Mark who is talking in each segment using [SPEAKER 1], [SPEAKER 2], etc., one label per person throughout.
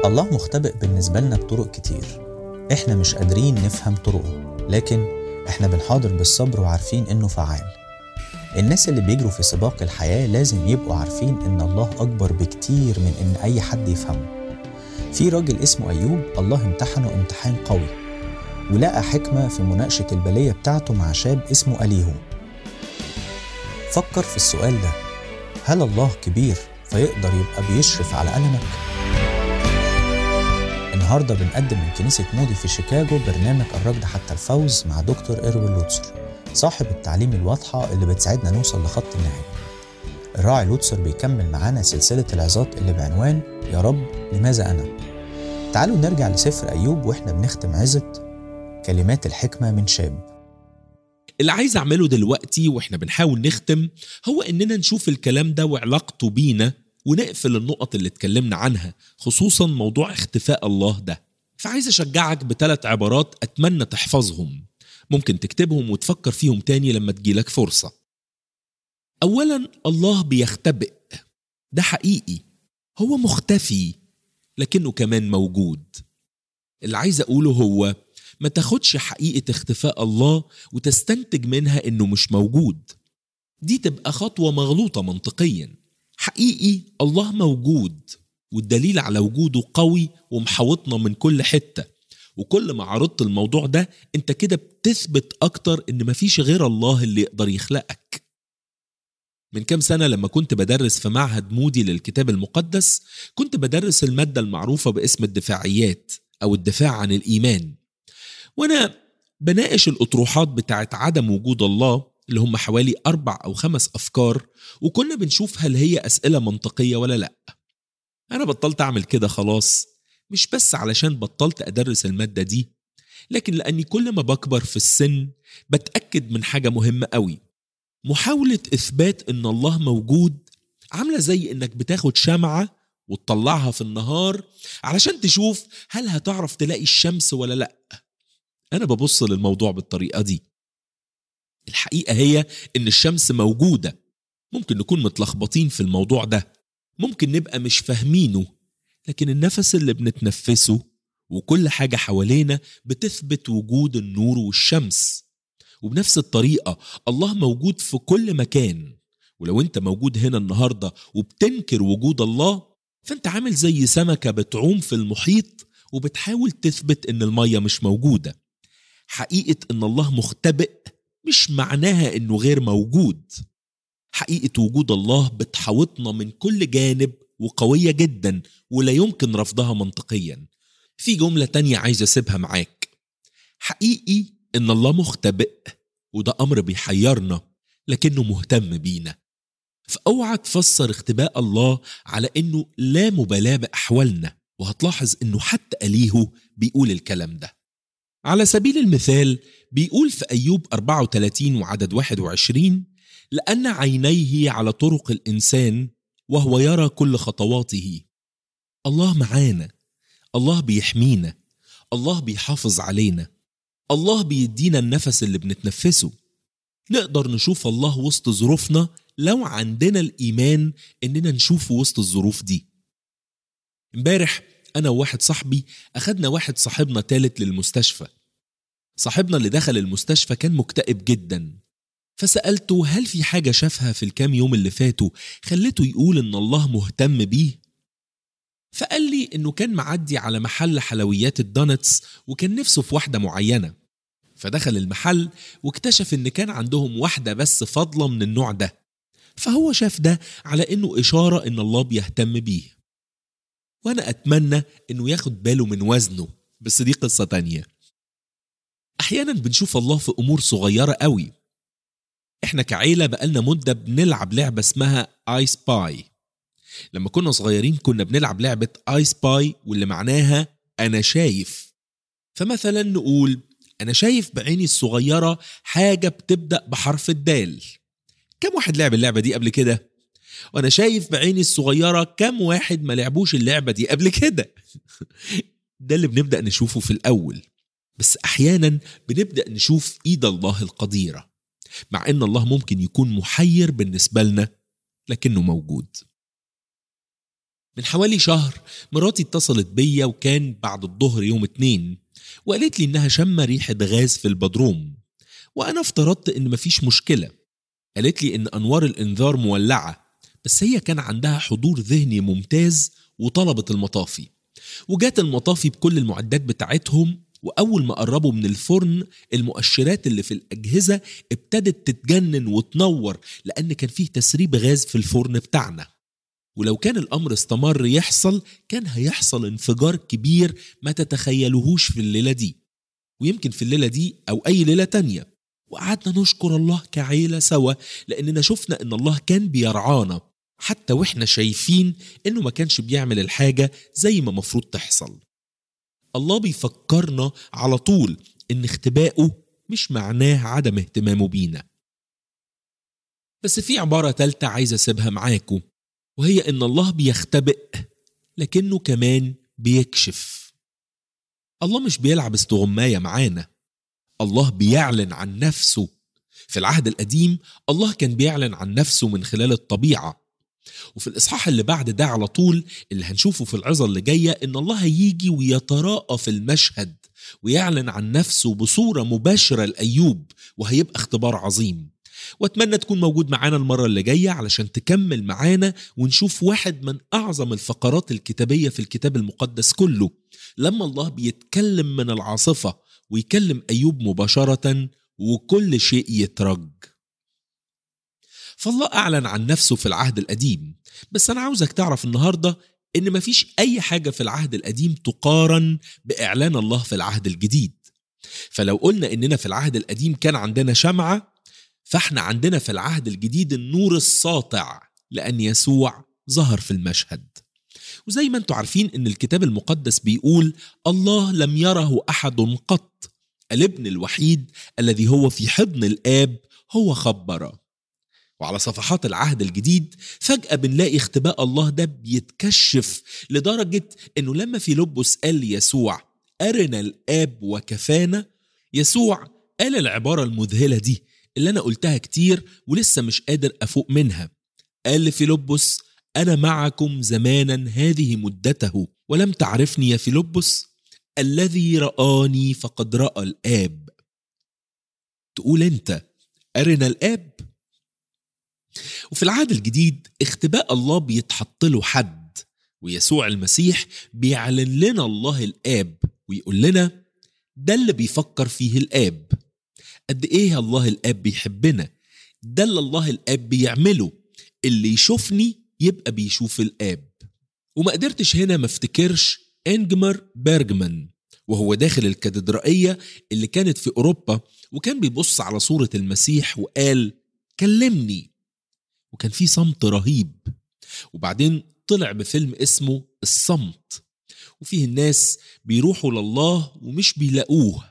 [SPEAKER 1] الله مختبئ بالنسبة لنا بطرق كتير إحنا مش قادرين نفهم طرقه لكن إحنا بنحاضر بالصبر وعارفين إنه فعال الناس اللي بيجروا في سباق الحياة لازم يبقوا عارفين إن الله أكبر بكتير من إن أي حد يفهمه في راجل اسمه أيوب الله امتحنه امتحان قوي ولقى حكمة في مناقشة البلية بتاعته مع شاب اسمه أليهو فكر في السؤال ده هل الله كبير فيقدر يبقى بيشرف على ألمك؟ النهارده بنقدم من كنيسة مودي في شيكاغو برنامج الركض حتى الفوز مع دكتور إيروين لوتسر صاحب التعليم الواضحة اللي بتساعدنا نوصل لخط النهاية الراعي لوتسر بيكمل معانا سلسلة العظات اللي بعنوان يا رب لماذا أنا؟ تعالوا نرجع لسفر أيوب وإحنا بنختم عظة كلمات الحكمة من شاب
[SPEAKER 2] اللي عايز اعمله دلوقتي واحنا بنحاول نختم هو اننا نشوف الكلام ده وعلاقته بينا ونقفل النقط اللي اتكلمنا عنها خصوصا موضوع اختفاء الله ده فعايز اشجعك بثلاث عبارات اتمنى تحفظهم ممكن تكتبهم وتفكر فيهم تاني لما تجيلك فرصة اولا الله بيختبئ ده حقيقي هو مختفي لكنه كمان موجود اللي عايز اقوله هو ما تاخدش حقيقة اختفاء الله وتستنتج منها انه مش موجود دي تبقى خطوة مغلوطة منطقيا حقيقي الله موجود والدليل على وجوده قوي ومحوطنا من كل حتة وكل ما عرضت الموضوع ده انت كده بتثبت اكتر ان مفيش غير الله اللي يقدر يخلقك من كام سنة لما كنت بدرس في معهد مودي للكتاب المقدس كنت بدرس المادة المعروفة باسم الدفاعيات أو الدفاع عن الإيمان وانا بناقش الاطروحات بتاعت عدم وجود الله اللي هم حوالي اربع او خمس افكار وكنا بنشوف هل هي اسئله منطقيه ولا لا انا بطلت اعمل كده خلاص مش بس علشان بطلت ادرس الماده دي لكن لاني كل ما بكبر في السن بتاكد من حاجه مهمه قوي محاوله اثبات ان الله موجود عامله زي انك بتاخد شمعه وتطلعها في النهار علشان تشوف هل هتعرف تلاقي الشمس ولا لا أنا ببص للموضوع بالطريقة دي الحقيقة هي إن الشمس موجودة ممكن نكون متلخبطين في الموضوع ده ممكن نبقى مش فاهمينه لكن النفس اللي بنتنفسه وكل حاجة حوالينا بتثبت وجود النور والشمس وبنفس الطريقة الله موجود في كل مكان ولو انت موجود هنا النهاردة وبتنكر وجود الله فانت عامل زي سمكة بتعوم في المحيط وبتحاول تثبت ان المية مش موجودة حقيقة إن الله مختبئ مش معناها إنه غير موجود حقيقة وجود الله بتحاوطنا من كل جانب وقوية جدا ولا يمكن رفضها منطقيا في جملة تانية عايز أسيبها معاك حقيقي إن الله مختبئ وده أمر بيحيرنا لكنه مهتم بينا فأوعى تفسر اختباء الله على إنه لا مبالاة بأحوالنا وهتلاحظ إنه حتى أليهو بيقول الكلام ده على سبيل المثال بيقول في أيوب 34 وعدد 21 لأن عينيه على طرق الإنسان وهو يرى كل خطواته الله معانا الله بيحمينا الله بيحافظ علينا الله بيدينا النفس اللي بنتنفسه نقدر نشوف الله وسط ظروفنا لو عندنا الإيمان إننا نشوفه وسط الظروف دي امبارح أنا وواحد صاحبي أخدنا واحد صاحبنا تالت للمستشفى صاحبنا اللي دخل المستشفى كان مكتئب جدا فسألته هل في حاجة شافها في الكام يوم اللي فاتوا خلته يقول إن الله مهتم بيه؟ فقال لي إنه كان معدي على محل حلويات الدونتس وكان نفسه في واحدة معينة فدخل المحل واكتشف إن كان عندهم واحدة بس فاضلة من النوع ده فهو شاف ده على إنه إشارة إن الله بيهتم بيه وأنا أتمنى إنه ياخد باله من وزنه بس دي قصة تانية احيانا بنشوف الله في امور صغيره قوي احنا كعيله بقالنا مده بنلعب لعبه اسمها اي سباي لما كنا صغيرين كنا بنلعب لعبه اي سباي واللي معناها انا شايف فمثلا نقول انا شايف بعيني الصغيره حاجه بتبدا بحرف الدال كم واحد لعب اللعبه دي قبل كده وانا شايف بعيني الصغيره كم واحد ما لعبوش اللعبه دي قبل كده ده اللي بنبدا نشوفه في الاول بس احيانا بنبدا نشوف ايد الله القديره مع ان الله ممكن يكون محير بالنسبه لنا لكنه موجود من حوالي شهر مراتي اتصلت بيا وكان بعد الظهر يوم اتنين وقالت لي انها شم ريحة غاز في البدروم وانا افترضت ان مفيش مشكلة قالت لي ان انوار الانذار مولعة بس هي كان عندها حضور ذهني ممتاز وطلبت المطافي وجات المطافي بكل المعدات بتاعتهم وأول ما قربوا من الفرن المؤشرات اللي في الأجهزة ابتدت تتجنن وتنور لأن كان فيه تسريب غاز في الفرن بتاعنا ولو كان الأمر استمر يحصل كان هيحصل انفجار كبير ما تتخيلوهوش في الليلة دي ويمكن في الليلة دي أو أي ليلة تانية وقعدنا نشكر الله كعيلة سوا لأننا شفنا إن الله كان بيرعانا حتى وإحنا شايفين إنه ما كانش بيعمل الحاجة زي ما مفروض تحصل الله بيفكرنا على طول إن اختبائه مش معناه عدم اهتمامه بينا بس في عبارة تالتة عايز أسيبها معاكم وهي إن الله بيختبئ لكنه كمان بيكشف الله مش بيلعب استغماية معانا الله بيعلن عن نفسه في العهد القديم الله كان بيعلن عن نفسه من خلال الطبيعة وفي الإصحاح اللي بعد ده على طول اللي هنشوفه في العظة اللي جاية إن الله هيجي ويتراءى في المشهد ويعلن عن نفسه بصورة مباشرة لأيوب وهيبقى اختبار عظيم واتمنى تكون موجود معانا المرة اللي جاية علشان تكمل معانا ونشوف واحد من أعظم الفقرات الكتابية في الكتاب المقدس كله لما الله بيتكلم من العاصفة ويكلم أيوب مباشرة وكل شيء يترج فالله أعلن عن نفسه في العهد القديم بس أنا عاوزك تعرف النهاردة إن مفيش أي حاجة في العهد القديم تقارن بإعلان الله في العهد الجديد فلو قلنا إننا في العهد القديم كان عندنا شمعة فاحنا عندنا في العهد الجديد النور الساطع لأن يسوع ظهر في المشهد وزي ما انتم عارفين ان الكتاب المقدس بيقول الله لم يره احد قط الابن الوحيد الذي هو في حضن الاب هو خبر وعلى صفحات العهد الجديد فجأة بنلاقي اختباء الله ده بيتكشف لدرجة انه لما في لبس قال ليسوع أرنا الآب وكفانا يسوع قال العبارة المذهلة دي اللي أنا قلتها كتير ولسه مش قادر أفوق منها قال لفيلبس أنا معكم زمانا هذه مدته ولم تعرفني يا فيلبس الذي رآني فقد رأى الآب تقول أنت أرنا الآب وفي العهد الجديد اختباء الله بيتحط له حد ويسوع المسيح بيعلن لنا الله الآب ويقول لنا ده اللي بيفكر فيه الآب قد إيه الله الآب بيحبنا ده اللي الله الآب بيعمله اللي يشوفني يبقى بيشوف الآب وما قدرتش هنا ما افتكرش انجمر بيرجمان وهو داخل الكاتدرائية اللي كانت في أوروبا وكان بيبص على صورة المسيح وقال كلمني وكان في صمت رهيب وبعدين طلع بفيلم اسمه الصمت وفيه الناس بيروحوا لله ومش بيلاقوه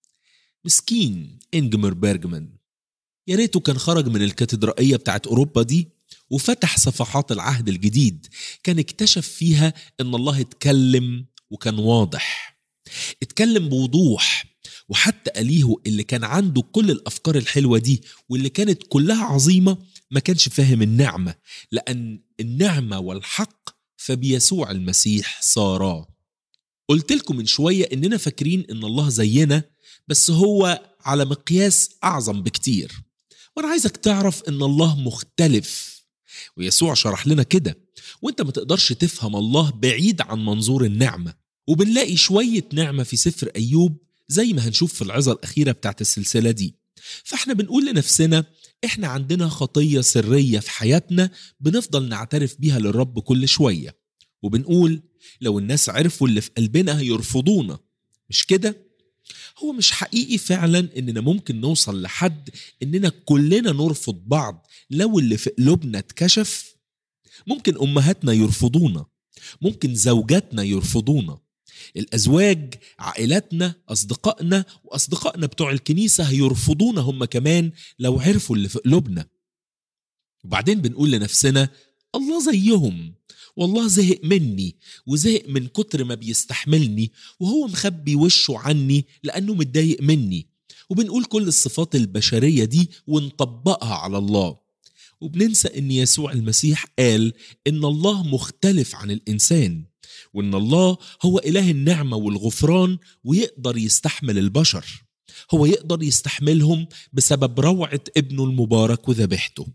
[SPEAKER 2] مسكين انجمر بيرجمان يا ريته كان خرج من الكاتدرائية بتاعت أوروبا دي وفتح صفحات العهد الجديد كان اكتشف فيها ان الله اتكلم وكان واضح اتكلم بوضوح وحتى أليهو اللي كان عنده كل الأفكار الحلوة دي واللي كانت كلها عظيمة ما كانش فاهم النعمة لأن النعمة والحق فبيسوع المسيح صارا قلت لكم من شوية إننا فاكرين إن الله زينا بس هو على مقياس أعظم بكتير وأنا عايزك تعرف إن الله مختلف ويسوع شرح لنا كده وانت ما تقدرش تفهم الله بعيد عن منظور النعمة وبنلاقي شوية نعمة في سفر أيوب زي ما هنشوف في العظة الأخيرة بتاعت السلسلة دي فاحنا بنقول لنفسنا احنا عندنا خطية سرية في حياتنا بنفضل نعترف بيها للرب كل شوية وبنقول لو الناس عرفوا اللي في قلبنا هيرفضونا مش كده؟ هو مش حقيقي فعلا اننا ممكن نوصل لحد اننا كلنا نرفض بعض لو اللي في قلوبنا اتكشف ممكن امهاتنا يرفضونا ممكن زوجاتنا يرفضونا الازواج عائلاتنا اصدقائنا واصدقائنا بتوع الكنيسه هيرفضونا هم كمان لو عرفوا اللي في قلوبنا وبعدين بنقول لنفسنا الله زيهم والله زهق مني وزهق من كتر ما بيستحملني وهو مخبي وشه عني لأنه متضايق مني وبنقول كل الصفات البشرية دي ونطبقها على الله وبننسى ان يسوع المسيح قال ان الله مختلف عن الانسان وان الله هو اله النعمه والغفران ويقدر يستحمل البشر هو يقدر يستحملهم بسبب روعه ابنه المبارك وذبيحته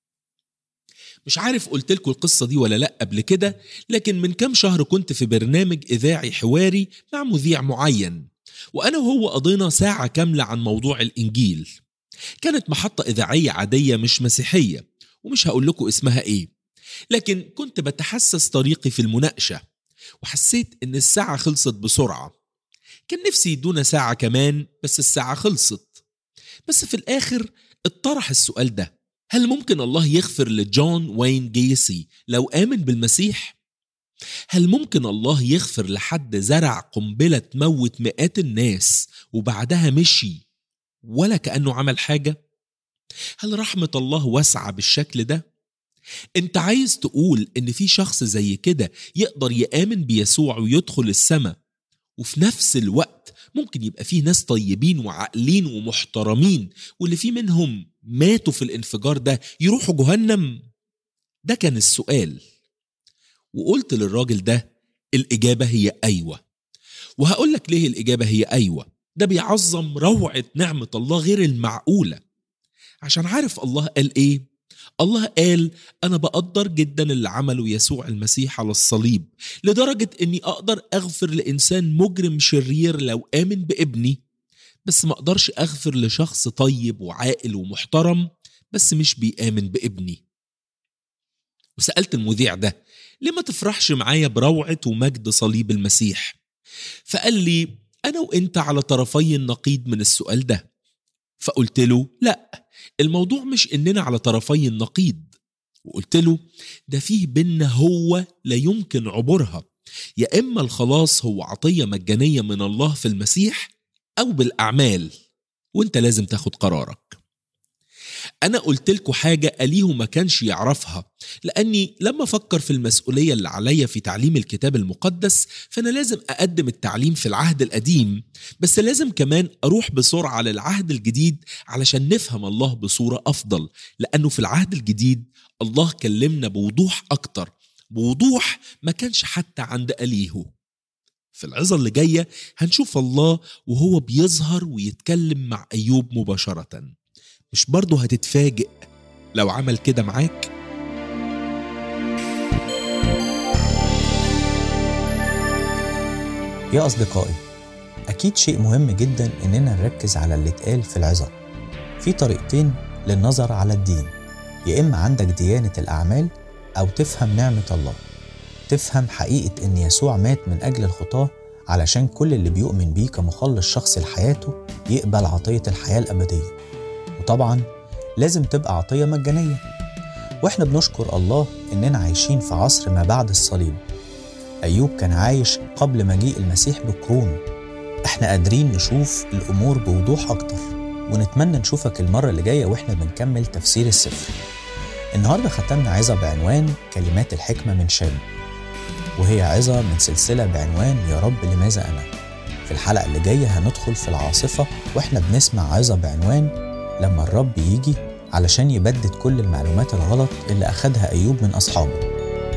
[SPEAKER 2] مش عارف قلت لكم القصه دي ولا لا قبل كده لكن من كام شهر كنت في برنامج اذاعي حواري مع مذيع معين وانا وهو قضينا ساعه كامله عن موضوع الانجيل كانت محطه اذاعيه عاديه مش مسيحيه ومش هقول لكم اسمها ايه لكن كنت بتحسس طريقي في المناقشه وحسيت ان الساعه خلصت بسرعه كان نفسي يدونا ساعه كمان بس الساعه خلصت بس في الاخر اتطرح السؤال ده هل ممكن الله يغفر لجون وين جيسي لو آمن بالمسيح؟ هل ممكن الله يغفر لحد زرع قنبلة تموت مئات الناس وبعدها مشي ولا كأنه عمل حاجة؟ هل رحمة الله واسعة بالشكل ده؟ انت عايز تقول ان في شخص زي كده يقدر يآمن بيسوع ويدخل السماء وفي نفس الوقت ممكن يبقى فيه ناس طيبين وعاقلين ومحترمين واللي فيه منهم ماتوا في الانفجار ده يروحوا جهنم ده كان السؤال وقلت للراجل ده الإجابة هي أيوة وهقول لك ليه الإجابة هي أيوة ده بيعظم روعة نعمة الله غير المعقولة عشان عارف الله قال إيه الله قال أنا بقدر جدا اللي عمله يسوع المسيح على الصليب لدرجة إني أقدر أغفر لإنسان مجرم شرير لو آمن بابني بس ما أقدرش أغفر لشخص طيب وعاقل ومحترم بس مش بيآمن بابني وسألت المذيع ده ليه ما تفرحش معايا بروعة ومجد صليب المسيح فقال لي أنا وإنت على طرفي النقيض من السؤال ده فقلت له لا الموضوع مش إننا على طرفي النقيض وقلت له ده فيه بينا هو لا يمكن عبورها يا إما الخلاص هو عطية مجانية من الله في المسيح أو بالأعمال وإنت لازم تاخد قرارك أنا قلت لكم حاجة أليه ما كانش يعرفها لأني لما أفكر في المسؤولية اللي عليا في تعليم الكتاب المقدس فأنا لازم أقدم التعليم في العهد القديم بس لازم كمان أروح بسرعة للعهد الجديد علشان نفهم الله بصورة أفضل لأنه في العهد الجديد الله كلمنا بوضوح أكتر بوضوح ما كانش حتى عند أليهو في العظة اللي جاية هنشوف الله وهو بيظهر ويتكلم مع أيوب مباشرة مش برضه هتتفاجئ لو عمل كده معاك
[SPEAKER 1] يا أصدقائي أكيد شيء مهم جدا إننا نركز على اللي اتقال في العظة في طريقتين للنظر على الدين يا إما عندك ديانة الأعمال أو تفهم نعمة الله تفهم حقيقة إن يسوع مات من أجل الخطاة علشان كل اللي بيؤمن بيه كمخلص شخصي لحياته يقبل عطية الحياة الأبدية وطبعا لازم تبقى عطية مجانية واحنا بنشكر الله إننا عايشين في عصر ما بعد الصليب أيوب كان عايش قبل مجيء المسيح بقرون احنا قادرين نشوف الأمور بوضوح أكتر ونتمنى نشوفك المرة اللي جاية واحنا بنكمل تفسير السفر النهاردة ختمنا عظة بعنوان كلمات الحكمة من شام وهي عظة من سلسلة بعنوان يا رب لماذا أنا في الحلقة اللي جاية هندخل في العاصفة واحنا بنسمع عظة بعنوان لما الرب يجي علشان يبدد كل المعلومات الغلط اللي أخدها أيوب من أصحابه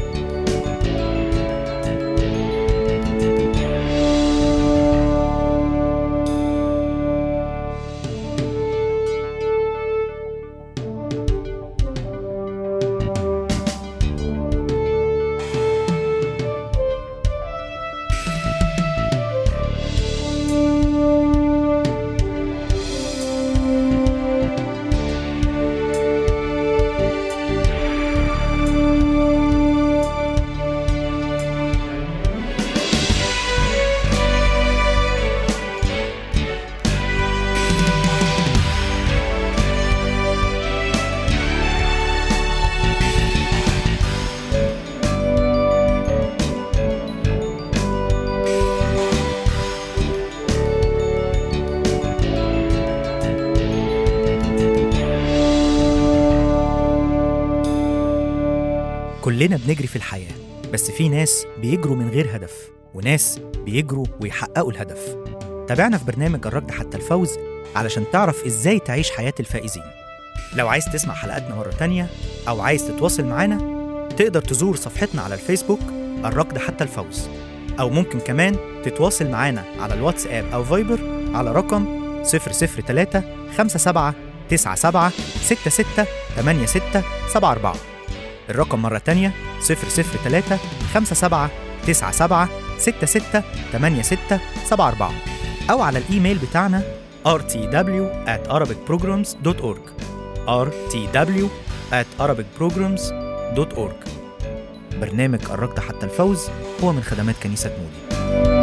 [SPEAKER 3] كلنا بنجري في الحياة بس في ناس بيجروا من غير هدف وناس بيجروا ويحققوا الهدف تابعنا في برنامج الركض حتى الفوز علشان تعرف ازاي تعيش حياة الفائزين لو عايز تسمع حلقاتنا مرة تانية أو عايز تتواصل معانا تقدر تزور صفحتنا على الفيسبوك الركض حتى الفوز أو ممكن كمان تتواصل معانا على الواتساب أو فايبر على رقم 003 57 97 66 86 74 الرقم مرة تانية 003 57 97 66 86 74 أو على الإيميل بتاعنا rtw at arabicprograms.org rtw at arabicprograms.org برنامج الركض حتى الفوز هو من خدمات كنيسة مودي